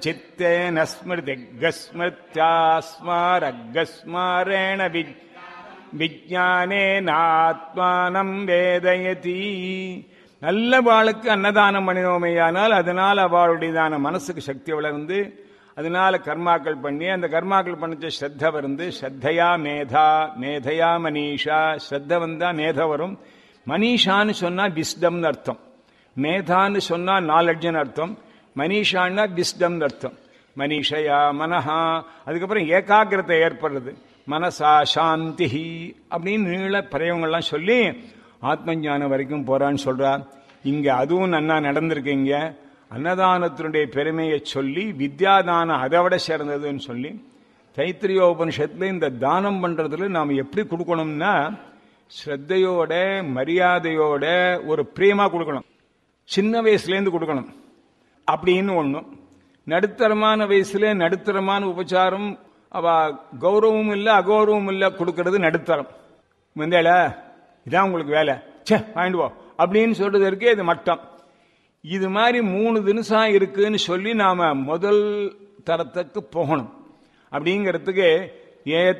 चित्तेन स्मृतिगस्मृत्यास्मारगस्मारेण विज् விஜானேனாத்மானம் வேதயதி நல்ல வாளுக்கு அன்னதானம் பண்ணினோமேயானால் அதனால் அவளுடையதான மனசுக்கு சக்தி வளர்ந்து அதனால கர்மாக்கள் பண்ணி அந்த கர்மாக்கள் பண்ணிச்ச ஸ்ரத்த வந்து ஸ்ரத்தையா மேதா மேதையா மனிஷா ஸ்ரத்த வந்தா மேத வரும் மனிஷான்னு சொன்னா விஸ்டம்னு அர்த்தம் மேதான்னு சொன்னா நாலெட்ஜ்னு அர்த்தம் மனிஷான்னா விஸ்டம்னு அர்த்தம் மனிஷயா மனஹா அதுக்கப்புறம் ஏகாகிரத்தை ஏற்படுறது மனசா சாந்தி அப்படின்னு நீள பிரயோகங்கள்லாம் சொல்லி ஆத்ம ஞானம் வரைக்கும் போறான்னு சொல்றார் இங்க அதுவும் நன்னா நடந்திருக்கு இங்க அன்னதானத்தினுடைய பெருமையை சொல்லி வித்யாதானம் அதை விட சிறந்ததுன்னு சொல்லி தைத்திரிய உபனிஷத்துல இந்த தானம் பண்றதுல நாம் எப்படி கொடுக்கணும்னா ஸ்ரத்தையோட மரியாதையோட ஒரு பிரேமா கொடுக்கணும் சின்ன வயசுலேருந்து கொடுக்கணும் அப்படின்னு ஒன்றும் நடுத்தரமான வயசுல நடுத்தரமான உபச்சாரம் அவ கௌரவம் இல்லை அகௌரவம் இல்லை கொடுக்கறது நடுத்தரம் வந்தேல இதான் உங்களுக்கு வேலை சே வாங்கிட்டு போ அப்படின்னு சொல்றதற்கு இது மட்டம் இது மாதிரி மூணு தினசம் இருக்குன்னு சொல்லி நாம முதல் தரத்துக்கு போகணும் அப்படிங்கிறதுக்கு ஏ